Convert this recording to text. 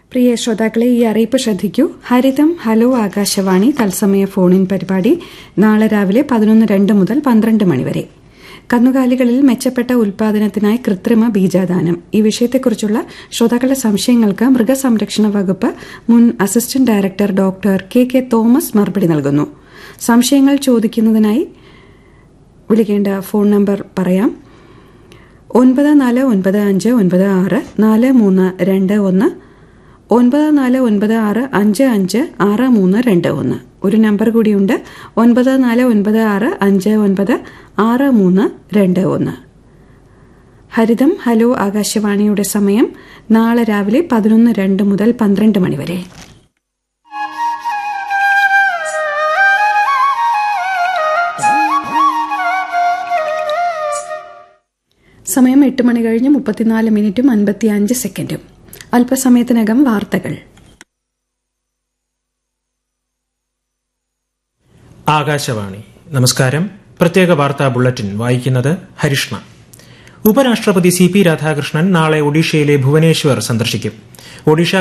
പ്രിയ ശ്രോതാക്കളെ ഈ അറിയിപ്പ് ശ്രദ്ധിക്കൂ ഹരിതം ഹലോ ആകാശവാണി തത്സമയ ഫോണിൻ പരിപാടി നാളെ രാവിലെ പതിനൊന്ന് രണ്ട് മുതൽ പന്ത്രണ്ട് മണിവരെ കന്നുകാലികളിൽ മെച്ചപ്പെട്ട ഉൽപാദനത്തിനായി കൃത്രിമ ബീജാദാനം ഈ വിഷയത്തെക്കുറിച്ചുള്ള ശ്രോതാക്കളുടെ സംശയങ്ങൾക്ക് മൃഗസംരക്ഷണ വകുപ്പ് മുൻ assistant director doctor K K Thomas മറുപടി നൽകുന്നു സംശയങ്ങൾ ചോദിക്കുന്നതിനായി വിളിക്കേണ്ട ഫോൺ നമ്പർ പറയാം ഒൻപത് നാല് ഒൻപത് അഞ്ച് ഒൻപത് ആറ് നാല് മൂന്ന് രണ്ട് ഒന്ന് ഒൻപത് നാല് ഒൻപത് ആറ് അഞ്ച് അഞ്ച് ആറ് മൂന്ന് രണ്ട് ഒന്ന് ഒരു നമ്പർ കൂടിയുണ്ട് ഒൻപത് നാല് ഒൻപത് ആറ് അഞ്ച് ഒൻപത് ആറ് മൂന്ന് രണ്ട് ഒന്ന് ഹരിതം ഹലോ ആകാശവാണിയുടെ സമയം നാളെ രാവിലെ പതിനൊന്ന് രണ്ട് മുതൽ പന്ത്രണ്ട് മണിവരെ സമയം എട്ട് മണി കഴിഞ്ഞ് മുപ്പത്തിനാല് മിനിറ്റും അൻപത്തിയഞ്ച് സെക്കൻഡും അല്പസമയത്തിനകം വാർത്തകൾ ആകാശവാണി നമസ്കാരം പ്രത്യേക വാർത്താ ബുള്ളറ്റിൻ വായിക്കുന്നത് ഹരിഷ്ണ ഉപരാഷ്ട്രപതി സി പി രാധാകൃഷ്ണൻ നാളെ ഒഡീഷയിലെ ഭുവനേശ്വർ സന്ദർശിക്കും ഒഡീഷ